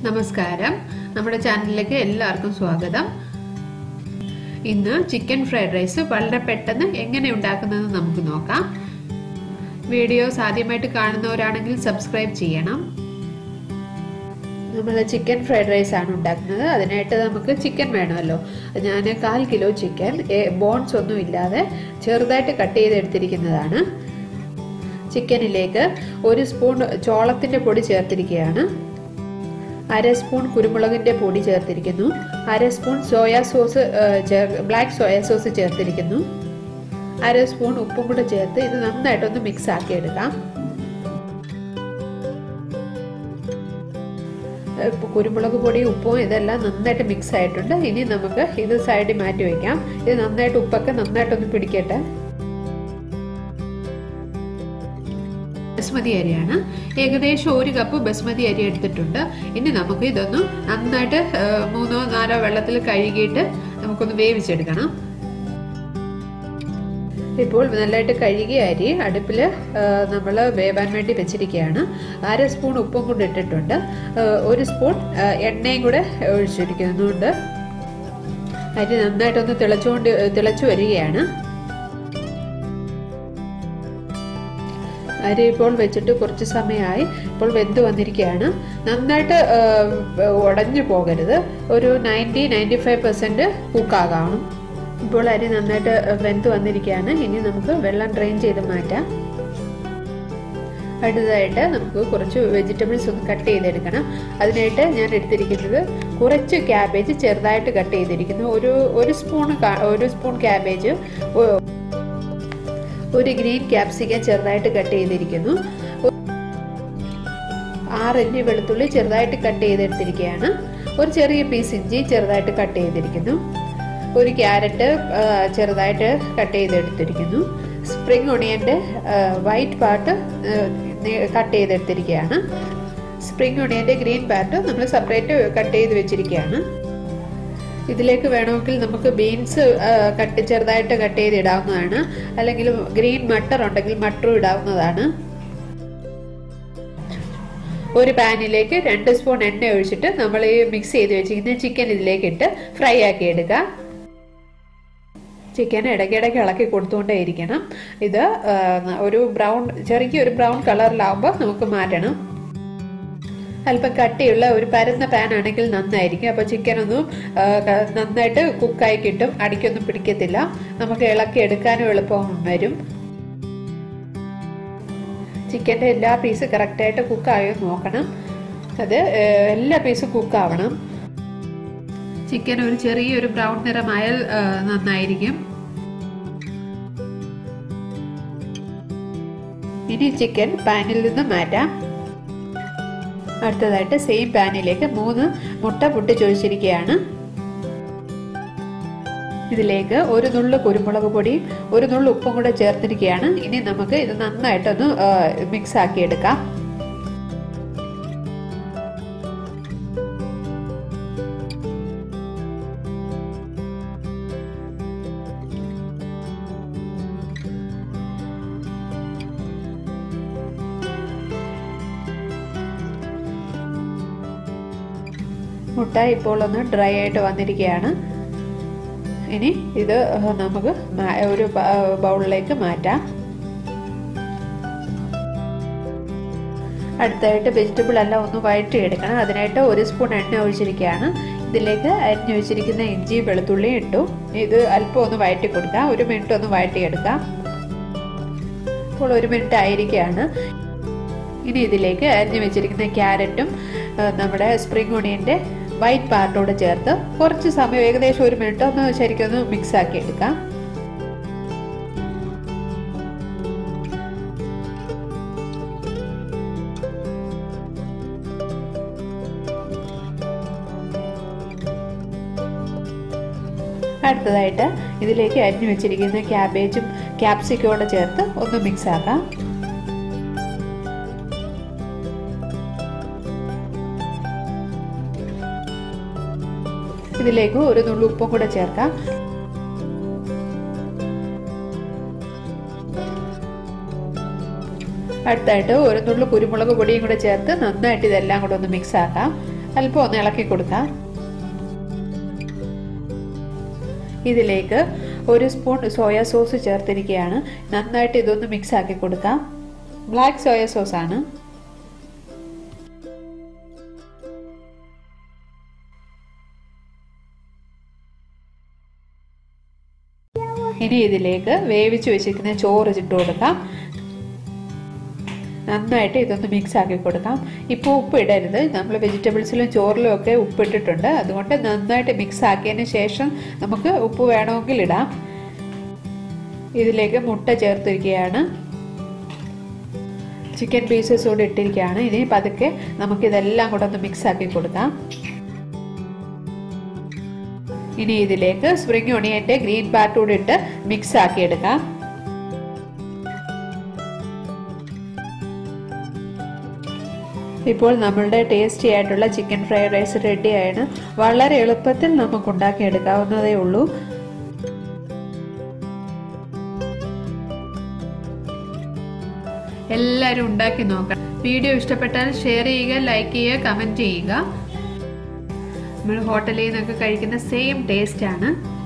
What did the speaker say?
നമസ്കാരം നമ്മുടെ ചാനലിലേക്ക് എല്ലാവർക്കും സ്വാഗതം ഇന്ന് ചിക്കൻ ഫ്രൈഡ് റൈസ് വളരെ പെട്ടെന്ന് എങ്ങനെ ഉണ്ടാക്കുന്നതെന്ന് നമുക്ക് നോക്കാം വീഡിയോസ് ആദ്യമായിട്ട് കാണുന്നവരാണെങ്കിൽ സബ്സ്ക്രൈബ് ചെയ്യണം നമ്മൾ ചിക്കൻ ഫ്രൈഡ് റൈസ് ആണ് ഉണ്ടാക്കുന്നത് അതിനായിട്ട് നമുക്ക് ചിക്കൻ വേണമല്ലോ ഞാൻ കാൽ കിലോ ചിക്കൻ ബോൺസ് ഒന്നും ഇല്ലാതെ ചെറുതായിട്ട് കട്ട് ചെയ്തെടുത്തിരിക്കുന്നതാണ് ചിക്കനിലേക്ക് ഒരു സ്പൂൺ ചോളത്തിൻ്റെ പൊടി ചേർത്തിരിക്കുകയാണ് അര സ്പൂൺ കുരുമുളകിൻ്റെ പൊടി ചേർത്തിരിക്കുന്നു അര spoon soya sauce black soya sauce ചേർത്തിരിക്കുന്നു അര സ്പൂൺ ഉപ്പും കൂടെ ചേർത്ത് ഇത് നന്നായിട്ടൊന്ന് മിക്സ് ആക്കി എടുക്കാം കുരുമുളക് പൊടി ഉപ്പും ഇതെല്ലാം നന്നായിട്ട് മിക്സ് ആയിട്ടുണ്ട് ഇനി നമുക്ക് ഇത് സൈഡിൽ മാറ്റി വയ്ക്കാം ഇത് നന്നായിട്ട് ഉപ്പൊക്കെ നന്നായിട്ടൊന്ന് പിടിക്കട്ടെ ബസ്മതി അരിയാണ് ഏകദേശം ഒരു കപ്പ് ബസ്മതി അരി എടുത്തിട്ടുണ്ട് ഇനി നമുക്ക് ഇതൊന്ന് നന്നായിട്ട് മൂന്നോ നാലോ വെള്ളത്തിൽ കഴുകിയിട്ട് നമുക്കൊന്ന് വേവിച്ചെടുക്കണം ഇപ്പോൾ നല്ലതായിട്ട് കഴുകിയ അരി അടുപ്പിൽ നമ്മൾ വേവാൻ വേണ്ടി വെച്ചിരിക്കുകയാണ് അര സ്പൂൺ ഉപ്പും കൂടെ ഇട്ടിട്ടുണ്ട് ഒരു സ്പൂൺ എണ്ണയും കൂടെ ഒഴിച്ചിരിക്കുന്നുണ്ട് അരി നന്നായിട്ടൊന്ന് തിളച്ചുകൊണ്ട് തിളച്ചു വരികയാണ് അരി ഇപ്പോൾ വെച്ചിട്ട് കുറച്ച് സമയമായി ഇപ്പോൾ വെന്ത് വന്നിരിക്കുകയാണ് നന്നായിട്ട് ഉടഞ്ഞു പോകരുത് ഒരു നയൻറ്റി നയൻറ്റി ഫൈവ് പെർസെൻറ്റ് കുക്കാകണം ഇപ്പോൾ അരി നന്നായിട്ട് വെന്ത് വന്നിരിക്കുകയാണ് ഇനി നമുക്ക് വെള്ളം ഡ്രെയിൻ ചെയ്ത് മാറ്റാം അടുത്തതായിട്ട് നമുക്ക് കുറച്ച് വെജിറ്റബിൾസ് ഒന്ന് കട്ട് ചെയ്തെടുക്കണം അതിനായിട്ട് ഞാൻ എടുത്തിരിക്കുന്നത് കുറച്ച് ക്യാബേജ് ചെറുതായിട്ട് കട്ട് ചെയ്തിരിക്കുന്നു ഒരു ഒരു സ്പൂൺ ഒരു സ്പൂൺ ക്യാബേജ് ഒരു ഗ്രീൻ ക്യാപ്സിക്കം ചെറുതായിട്ട് കട്ട് ചെയ്തിരിക്കുന്നു ആറല്ലി വെളുത്തുള്ളി ചെറുതായിട്ട് കട്ട് ചെയ്തെടുത്തിരിക്കുകയാണ് ഒരു ചെറിയ പീസ് ഇഞ്ചി ചെറുതായിട്ട് കട്ട് ചെയ്തിരിക്കുന്നു ഒരു ക്യാരറ്റ് ചെറുതായിട്ട് കട്ട് ചെയ്തെടുത്തിരിക്കുന്നു സ്പ്രിംഗ് ഒണിയൻ്റെ വൈറ്റ് പാർട്ട് കട്ട് ചെയ്തെടുത്തിരിക്കുകയാണ് സ്പ്രിംഗ് ഒണിയൻ്റെ ഗ്രീൻ പാർട്ട് നമ്മൾ സെപ്പറേറ്റ് കട്ട് ചെയ്ത് വെച്ചിരിക്കുകയാണ് ഇതിലേക്ക് വേണമെങ്കിൽ നമുക്ക് ബീൻസ് കട്ട് ചെറുതായിട്ട് കട്ട് ചെയ്ത് ഇടാവുന്നതാണ് അല്ലെങ്കിൽ ഗ്രീൻ മട്ടർ ഉണ്ടെങ്കിൽ മട്ടറും ഇടാവുന്നതാണ് ഒരു പാനിലേക്ക് രണ്ട് സ്പൂൺ എണ്ണ ഒഴിച്ചിട്ട് നമ്മൾ ഈ മിക്സ് ചെയ്ത് വെച്ചിരിക്കുന്ന ചിക്കൻ ഇതിലേക്ക് ഇട്ട് ഫ്രൈ ആക്കി എടുക്കുക ചിക്കൻ ഇടയ്ക്കിടയ്ക്ക് ഇളക്കി കൊടുത്തുകൊണ്ടേ ഇരിക്കണം ഇത് ഒരു ബ്രൗൺ ചെറിയ ഒരു ബ്രൗൺ കളറിലാവുമ്പോൾ നമുക്ക് മാറ്റണം അല്പം കട്ടിയുള്ള ഒരു പരന്ന പാൻ ആണെങ്കിൽ നന്നായിരിക്കും അപ്പോൾ ചിക്കൻ ഒന്നും നന്നായിട്ട് കുക്കായി കിട്ടും അടിക്കൊന്നും പിടിക്കത്തില്ല നമുക്ക് ഇളക്കി എടുക്കാനും എളുപ്പം വരും ചിക്കൻ്റെ എല്ലാ പീസും കറക്റ്റായിട്ട് കുക്കായോ നോക്കണം അത് എല്ലാ പീസും കുക്കാവണം ചിക്കൻ ഒരു ചെറിയൊരു ബ്രൗൺ നിറമായാൽ നന്നായിരിക്കും ഇനി ചിക്കൻ പാനിൽ നിന്ന് മാറ്റാം അടുത്തതായിട്ട് സെയിം പാനിലേക്ക് മൂന്ന് മുട്ട പൊട്ടിച്ചൊഴിച്ചിരിക്കുകയാണ് ഇതിലേക്ക് ഒരു നുള്ളു കുരുമുളക് പൊടിയും ഒരു നുള്ളു ഉപ്പും കൂടെ ചേർത്തിരിക്കുകയാണ് ഇനി നമുക്ക് ഇത് നന്നായിട്ടൊന്ന് മിക്സ് ആക്കി എടുക്കാം മുട്ട ഇപ്പോൾ ഒന്ന് ഡ്രൈ ആയിട്ട് വന്നിരിക്കുകയാണ് ഇനി ഇത് നമുക്ക് ഒരു ബൗളിലേക്ക് മാറ്റാം അടുത്തായിട്ട് വെജിറ്റബിൾ എല്ലാം ഒന്ന് വഴറ്റി എടുക്കണം അതിനായിട്ട് ഒരു സ്പൂൺ എണ്ണ ഒഴിച്ചിരിക്കുകയാണ് ഇതിലേക്ക് അരിഞ്ഞു വെച്ചിരിക്കുന്ന ഇഞ്ചി വെളുത്തുള്ളി ഇട്ടു ഇത് അല്പം ഒന്ന് വഴറ്റി കൊടുക്കാം ഒരു മിനിറ്റ് ഒന്ന് വഴറ്റിയെടുക്കാം ഇപ്പോൾ ഒരു മിനിറ്റ് ആയിരിക്കുകയാണ് ഇനി ഇതിലേക്ക് അരിഞ്ഞു വെച്ചിരിക്കുന്ന ക്യാരറ്റും നമ്മുടെ സ്പ്രിംഗ് ഒണിയൻ്റെ വൈറ്റ് പാർട്ടോട് ചേർത്ത് കുറച്ച് സമയം ഏകദേശം ഒരു മിനിറ്റ് ഒന്ന് ശരിക്കും ഒന്ന് മിക്സ് ആക്കി എടുക്കാം അടുത്തതായിട്ട് ഇതിലേക്ക് അരിഞ്ഞു വെച്ചിരിക്കുന്ന ക്യാബേജും ക്യാപ്സിക്കോടെ ചേർത്ത് ഒന്ന് മിക്സ് ആക്കാം ഇതിലേക്ക് ഒരു നുള്ളു ഉപ്പും കൂടെ ചേർക്കാം അടുത്തായിട്ട് ഒരു നുള്ളു കുരുമുളക് പൊടിയും കൂടെ ചേർത്ത് നന്നായിട്ട് ഇതെല്ലാം കൂടെ ഒന്ന് മിക്സ് ആക്കാം അല്പം ഒന്ന് ഇളക്കി കൊടുക്കാം ഇതിലേക്ക് ഒരു സ്പൂൺ സോയ സോസ് ചേർത്തിരിക്കുകയാണ് നന്നായിട്ട് ഇതൊന്ന് മിക്സ് ആക്കി കൊടുക്കാം ബ്ലാക്ക് സോയ സോസ് ആണ് ഇനി ഇതിലേക്ക് വേവിച്ച് വെച്ചിരിക്കുന്ന ചോറ് ഇട്ട് കൊടുക്കാം നന്നായിട്ട് ഇതൊന്ന് മിക്സ് ആക്കി കൊടുക്കാം ഇപ്പോൾ ഉപ്പ് ഇടരുത് നമ്മൾ വെജിറ്റബിൾസിലും ചോറിലും ഒക്കെ ഉപ്പ് ഇട്ടിട്ടുണ്ട് അതുകൊണ്ട് നന്നായിട്ട് മിക്സ് ആക്കിയതിന് ശേഷം നമുക്ക് ഉപ്പ് വേണമെങ്കിൽ ഇടാം ഇതിലേക്ക് മുട്ട ചേർത്തിരിക്കുകയാണ് ചിക്കൻ പീസസ് കൂടി ഇട്ടിരിക്കുകയാണ് ഇനി പതുക്കെ നമുക്കിതെല്ലാം കൂടെ ഒന്ന് മിക്സ് ആക്കി കൊടുക്കാം ഇനി ഇതിലേക്ക് സ്പ്രിംഗ് ഒണിയന്റെ ഗ്രീൻ പാർട്ട് കൂടി ഇട്ട് മിക്സ് ആക്കി എടുക്കാം ഇപ്പോൾ നമ്മളുടെ ടേസ്റ്റി ആയിട്ടുള്ള ചിക്കൻ ഫ്രൈഡ് റൈസ് റെഡിയാണ് വളരെ എളുപ്പത്തിൽ നമുക്ക് ഉണ്ടാക്കിയെടുക്കാവുന്നതേ ഉള്ളൂ എല്ലാവരും ഉണ്ടാക്കി നോക്കണം വീഡിയോ ഇഷ്ടപ്പെട്ടാൽ ഷെയർ ചെയ്യുക ലൈക്ക് ചെയ്യുക കമൻറ്റ് ചെയ്യുക നമ്മൾ ഹോട്ടലിൽ നിന്നൊക്കെ കഴിക്കുന്ന സെയിം ടേസ്റ്റ് ആണ്